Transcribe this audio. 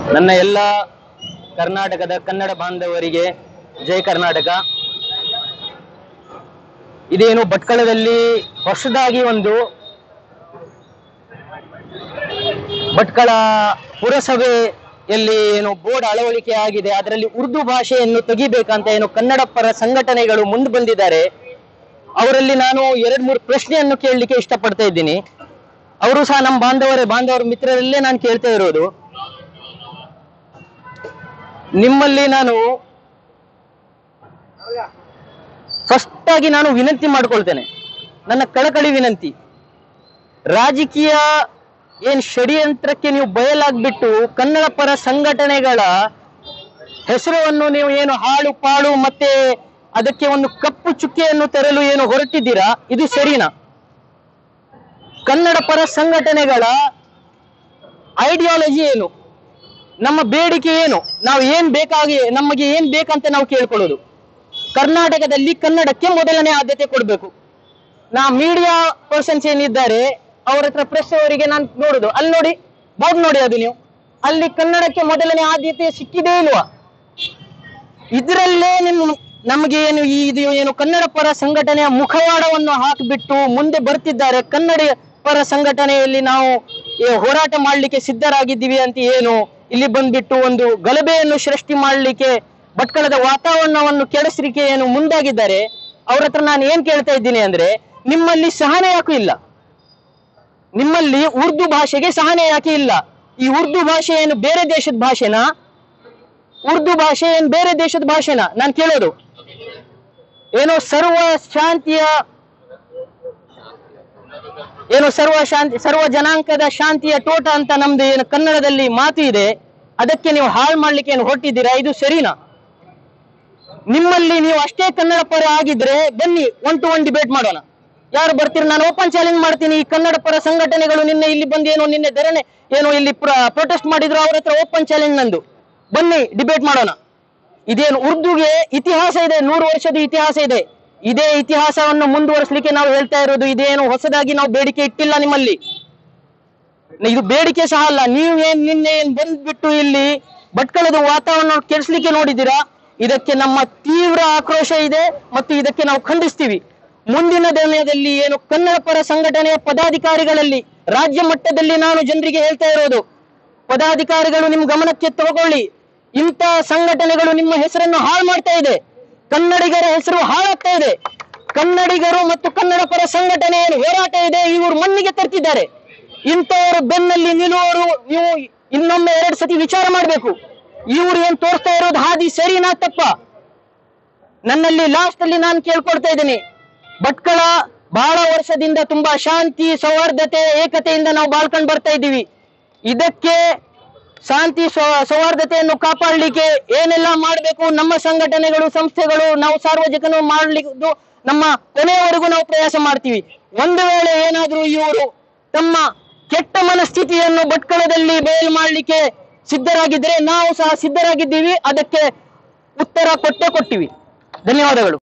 ನನ್ನ ಎಲ್ಲ ಕರ್ನಾಟಕದ ಕನ್ನಡ ಬಾಂಧವರಿಗೆ ಜೈ ಕರ್ನಾಟಕ ಇದೇನು ಭಟ್ಕಳದಲ್ಲಿ ಹೊಸದಾಗಿ ಒಂದು ಭಟ್ಕಳ ಪುರಸಭೆಯಲ್ಲಿ ಏನು ಬೋರ್ಡ್ ಅಳವಡಿಕೆ ಆಗಿದೆ ಅದರಲ್ಲಿ ಉರ್ದು ಭಾಷೆಯನ್ನು ತೆಗಿಬೇಕಂತ ಏನು ಕನ್ನಡ ಪರ ಸಂಘಟನೆಗಳು ಮುಂದೆ ಬಂದಿದ್ದಾರೆ ಅವರಲ್ಲಿ ನಾನು ಎರಡ್ ಮೂರು ಪ್ರಶ್ನೆಯನ್ನು ಕೇಳಲಿಕ್ಕೆ ಇಷ್ಟಪಡ್ತಾ ಇದ್ದೀನಿ ಅವರು ಸಹ ನಮ್ಮ ಬಾಂಧವರೇ ಬಾಂಧವರ ಮಿತ್ರರಲ್ಲೇ ನಾನು ಕೇಳ್ತಾ ಇರೋದು ನಿಮ್ಮಲ್ಲಿ ನಾನು ಫಸ್ಟ್ ಆಗಿ ನಾನು ವಿನಂತಿ ಮಾಡ್ಕೊಳ್ತೇನೆ ನನ್ನ ಕಳಕಳಿ ವಿನಂತಿ ರಾಜಕೀಯ ಏನ್ ಷಡ್ಯಂತ್ರಕ್ಕೆ ನೀವು ಬಯಲಾಗ್ಬಿಟ್ಟು ಕನ್ನಡ ಪರ ಸಂಘಟನೆಗಳ ಹೆಸರನ್ನು ನೀವು ಏನು ಹಾಳು ಪಾಳು ಮತ್ತೆ ಅದಕ್ಕೆ ಒಂದು ಕಪ್ಪು ಚುಕ್ಕೆಯನ್ನು ತರಲು ಏನು ಹೊರಟಿದ್ದೀರಾ ಇದು ಸರಿನಾ ಕನ್ನಡ ಪರ ಸಂಘಟನೆಗಳ ಐಡಿಯಾಲಜಿ ಏನು ನಮ್ಮ ಬೇಡಿಕೆ ಏನು ನಾವು ಏನ್ ಬೇಕಾಗಿ ನಮಗೆ ಏನ್ ಬೇಕಂತ ನಾವು ಕೇಳ್ಕೊಳ್ಳೋದು ಕರ್ನಾಟಕದಲ್ಲಿ ಕನ್ನಡಕ್ಕೆ ಮೊದಲನೇ ಆದ್ಯತೆ ಕೊಡಬೇಕು ನಾ ಮೀಡಿಯಾ ಪರ್ಸನ್ಸ್ ಏನಿದ್ದಾರೆ ಅವ್ರ ಹತ್ರ ಪ್ರೆಸ್ ಅವರಿಗೆ ನಾನು ನೋಡುದು ಅಲ್ಲಿ ನೋಡಿ ಬೋರ್ಡ್ ನೋಡಿ ಅದು ನೀವು ಅಲ್ಲಿ ಕನ್ನಡಕ್ಕೆ ಮೊದಲನೇ ಆದ್ಯತೆ ಸಿಕ್ಕಿದೇ ಇಲ್ವಾ ಇದರಲ್ಲೇ ನಿಮ್ ನಮಗೆ ಏನು ಈ ಇದು ಏನು ಕನ್ನಡ ಪರ ಸಂಘಟನೆಯ ಮುಖವಾಡವನ್ನು ಹಾಕಿಬಿಟ್ಟು ಮುಂದೆ ಬರ್ತಿದ್ದಾರೆ ಕನ್ನಡ ಪರ ಸಂಘಟನೆಯಲ್ಲಿ ನಾವು ಈ ಹೋರಾಟ ಮಾಡ್ಲಿಕ್ಕೆ ಸಿದ್ಧರಾಗಿದ್ದೀವಿ ಅಂತ ಏನು ಇಲ್ಲಿ ಬಂದ್ಬಿಟ್ಟು ಒಂದು ಗಲಭೆಯನ್ನು ಸೃಷ್ಟಿ ಮಾಡ್ಲಿಕ್ಕೆ ಭಟ್ಕಳದ ವಾತಾವರಣವನ್ನು ಕೆಡಿಸ್ಲಿಕ್ಕೆ ಏನು ಮುಂದಾಗಿದ್ದಾರೆ ಅವ್ರ ಹತ್ರ ನಾನು ಏನ್ ಕೇಳ್ತಾ ಇದ್ದೀನಿ ಅಂದ್ರೆ ನಿಮ್ಮಲ್ಲಿ ಸಹನೆ ಯಾಕೆ ಇಲ್ಲ ನಿಮ್ಮಲ್ಲಿ ಉರ್ದು ಭಾಷೆಗೆ ಸಹನೆ ಯಾಕೆ ಇಲ್ಲ ಈ ಉರ್ದು ಭಾಷೆ ಏನು ಬೇರೆ ದೇಶದ ಭಾಷೆನಾ ಉರ್ದು ಭಾಷೆ ಏನು ಬೇರೆ ದೇಶದ ಭಾಷೆನಾ ನಾನು ಕೇಳೋದು ಏನೋ ಸರ್ವ ಶಾಂತಿಯ ಏನು ಸರ್ವ ಶಾಂತಿ ಸರ್ವ ಜನಾಂಗದ ಶಾಂತಿಯ ತೋಟ ಅಂತ ನಮ್ದು ಏನು ಕನ್ನಡದಲ್ಲಿ ಮಾತು ಇದೆ ಅದಕ್ಕೆ ನೀವು ಹಾಳು ಮಾಡ್ಲಿಕ್ಕೆ ಏನು ಹೊರಟಿದ್ದೀರಾ ಇದು ಸರಿನಾ ನಿಮ್ಮಲ್ಲಿ ನೀವು ಅಷ್ಟೇ ಕನ್ನಡ ಪರ ಆಗಿದ್ರೆ ಬನ್ನಿ ಒನ್ ಟು ಒನ್ ಡಿಬೇಟ್ ಮಾಡೋಣ ಯಾರು ಬರ್ತೀರಿ ನಾನು ಓಪನ್ ಚಾಲೆಂಜ್ ಮಾಡ್ತೀನಿ ಈ ಕನ್ನಡ ಪರ ಸಂಘಟನೆಗಳು ನಿನ್ನೆ ಇಲ್ಲಿ ಬಂದು ಏನೋ ನಿನ್ನೆ ಧರಣಿ ಏನೋ ಇಲ್ಲಿ ಪ್ರೊಟೆಸ್ಟ್ ಮಾಡಿದ್ರು ಅವ್ರ ಹತ್ರ ಓಪನ್ ಚಾಲೆಂಜ್ ನಂದು ಬನ್ನಿ ಡಿಬೇಟ್ ಮಾಡೋಣ ಇದೇನು ಉರ್ದುಗೆ ಇತಿಹಾಸ ಇದೆ ನೂರು ವರ್ಷದ ಇತಿಹಾಸ ಇದೆ ಇದೇ ಇತಿಹಾಸವನ್ನು ಮುಂದುವರಿಸಲಿಕ್ಕೆ ನಾವು ಹೇಳ್ತಾ ಇರೋದು ಇದೇನು ಹೊಸದಾಗಿ ನಾವು ಬೇಡಿಕೆ ಇಟ್ಟಿಲ್ಲ ನಿಮ್ಮಲ್ಲಿ ಇದು ಬೇಡಿಕೆ ಸಹ ಅಲ್ಲ ನೀವು ಏನ್ ನಿನ್ನೆ ಏನ್ ಬಂದ್ಬಿಟ್ಟು ಇಲ್ಲಿ ಭಟ್ಕಳದ ವಾತಾವರಣ ಕೆಡಿಸ್ಲಿಕ್ಕೆ ನೋಡಿದ್ದೀರಾ ಇದಕ್ಕೆ ನಮ್ಮ ತೀವ್ರ ಆಕ್ರೋಶ ಇದೆ ಮತ್ತು ಇದಕ್ಕೆ ನಾವು ಖಂಡಿಸ್ತೀವಿ ಮುಂದಿನ ದಿನದಲ್ಲಿ ಏನು ಕನ್ನಡ ಪರ ಸಂಘಟನೆಯ ಪದಾಧಿಕಾರಿಗಳಲ್ಲಿ ರಾಜ್ಯ ಮಟ್ಟದಲ್ಲಿ ನಾನು ಜನರಿಗೆ ಹೇಳ್ತಾ ಇರೋದು ಪದಾಧಿಕಾರಿಗಳು ನಿಮ್ ಗಮನಕ್ಕೆ ತಗೊಳ್ಳಿ ಇಂಥ ಸಂಘಟನೆಗಳು ನಿಮ್ಮ ಹೆಸರನ್ನು ಹಾಳು ಮಾಡ್ತಾ ಇದೆ ಕನ್ನಡಿಗರ ಹೆಸರು ಹಾಳಾಗ್ತಾ ಇದೆ ಕನ್ನಡಿಗರು ಮತ್ತು ಕನ್ನಡ ಪರ ಸಂಘಟನೆ ಏನು ಹೋರಾಟ ಇದೆ ಇವರು ಮಣ್ಣಿಗೆ ತರ್ತಿದ್ದಾರೆ ಇಂಥವರು ಬೆನ್ನಲ್ಲಿ ನಿಲ್ಲುವವರು ನೀವು ಇನ್ನೊಮ್ಮೆ ಎರಡು ಸತಿ ವಿಚಾರ ಮಾಡಬೇಕು ಇವರು ಏನ್ ತೋರಿಸ್ತಾ ಇರೋದು ಹಾದಿ ಸರಿನಾ ತಪ್ಪ ನನ್ನಲ್ಲಿ ಲಾಸ್ಟ್ ಅಲ್ಲಿ ನಾನು ಕೇಳ್ಕೊಳ್ತಾ ಇದ್ದೀನಿ ಭಟ್ಕಳ ಬಹಳ ವರ್ಷದಿಂದ ತುಂಬಾ ಶಾಂತಿ ಸೌಹಾರ್ದತೆ ಏಕತೆಯಿಂದ ನಾವು ಬಾಳ್ಕೊಂಡು ಬರ್ತಾ ಇದ್ದೀವಿ ಇದಕ್ಕೆ ಶಾಂತಿ ಸೌ- ಸೌಹಾರ್ದತೆಯನ್ನು ಕಾಪಾಡಲಿಕ್ಕೆ ಏನೆಲ್ಲ ಮಾಡಬೇಕು ನಮ್ಮ ಸಂಘಟನೆಗಳು ಸಂಸ್ಥೆಗಳು ನಾವು ಸಾರ್ವಜನಿಕರು ಮಾಡ್ಲಿಕ್ಕೆ ನಮ್ಮ ಕೊನೆಯವರೆಗೂ ನಾವು ಪ್ರಯಾಸ ಮಾಡ್ತೀವಿ ಒಂದು ವೇಳೆ ಏನಾದ್ರೂ ಇವರು ತಮ್ಮ ಕೆಟ್ಟ ಮನಸ್ಥಿತಿಯನ್ನು ಭಟ್ಕಳದಲ್ಲಿ ಬಯಲು ಮಾಡಲಿಕ್ಕೆ ಸಿದ್ಧರಾಗಿದ್ದರೆ ನಾವು ಸಹ ಸಿದ್ಧರಾಗಿದ್ದೀವಿ ಅದಕ್ಕೆ ಉತ್ತರ ಕೊಟ್ಟೇ ಕೊಟ್ಟಿವಿ ಧನ್ಯವಾದಗಳು